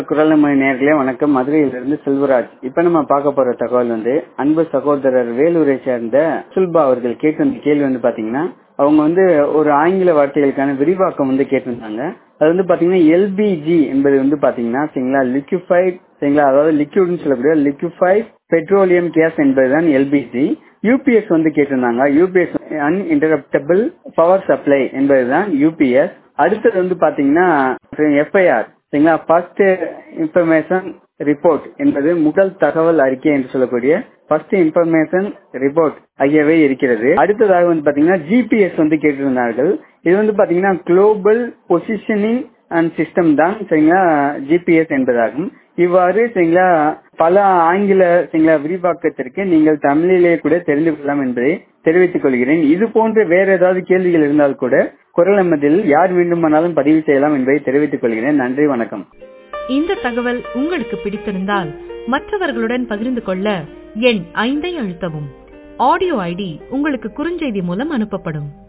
குரல் மணி நேர்களே வணக்கம் மதுரையிலிருந்து செல்வராஜ் இப்ப நம்ம பார்க்க போற தகவல் வந்து அன்பு சகோதரர் வேலூரை சேர்ந்த சுல்பா அவர்கள் கேட்டு வந்த கேள்வி வந்து பாத்தீங்கன்னா அவங்க வந்து ஒரு ஆங்கில வார்த்தைகளுக்கான விரிவாக்கம் வந்து கேட்டிருந்தாங்க அது வந்து பாத்தீங்கன்னா எல்பிஜி என்பது வந்து பாத்தீங்கன்னா சரிங்களா லிக்யூஃபைட் சரிங்களா அதாவது லிக்யூட்னு சொல்லக்கூடிய லிக்யூஃபைட் பெட்ரோலியம் கேஸ் என்பதுதான் எல்பிஜி யூபிஎஸ் வந்து கேட்டிருந்தாங்க யூபிஎஸ் அன்இன்டரப்டபிள் பவர் சப்ளை என்பதுதான் யூபிஎஸ் அடுத்தது வந்து பாத்தீங்கன்னா எஃப்ஐஆர் சரிங்களா ஃபர்ஸ்ட் இன்ஃபர்மேஷன் ரிப்போர்ட் என்பது முதல் தகவல் அறிக்கை என்று சொல்லக்கூடிய ஃபர்ஸ்ட் இன்ஃபர்மேஷன் ரிப்போர்ட் ஆகியவை இருக்கிறது அடுத்ததாக வந்து பாத்தீங்கன்னா ஜிபிஎஸ் வந்து கேட்டிருந்தார்கள் இது வந்து பாத்தீங்கன்னா குளோபல் பொசிஷனிங் அண்ட் சிஸ்டம் தான் சரிங்களா ஜிபிஎஸ் என்பதாகும் இவ்வாறு சரிங்களா பல ஆங்கில சரிங்களா விரிவாக்கத்திற்கு நீங்கள் தமிழிலே கூட தெரிந்து கொள்ளலாம் என்பதை தெரிவித்துக் கொள்கிறேன் இது போன்ற வேற ஏதாவது கேள்விகள் இருந்தால் கூட குரல் எம்மதில் யார் வேண்டுமானாலும் பதிவு செய்யலாம் என்பதை தெரிவித்துக் கொள்கிறேன் நன்றி வணக்கம் இந்த தகவல் உங்களுக்கு பிடித்திருந்தால் மற்றவர்களுடன் பகிர்ந்து கொள்ள எண் ஐந்தை அழுத்தவும் ஆடியோ ஐடி உங்களுக்கு குறுஞ்செய்தி மூலம் அனுப்பப்படும்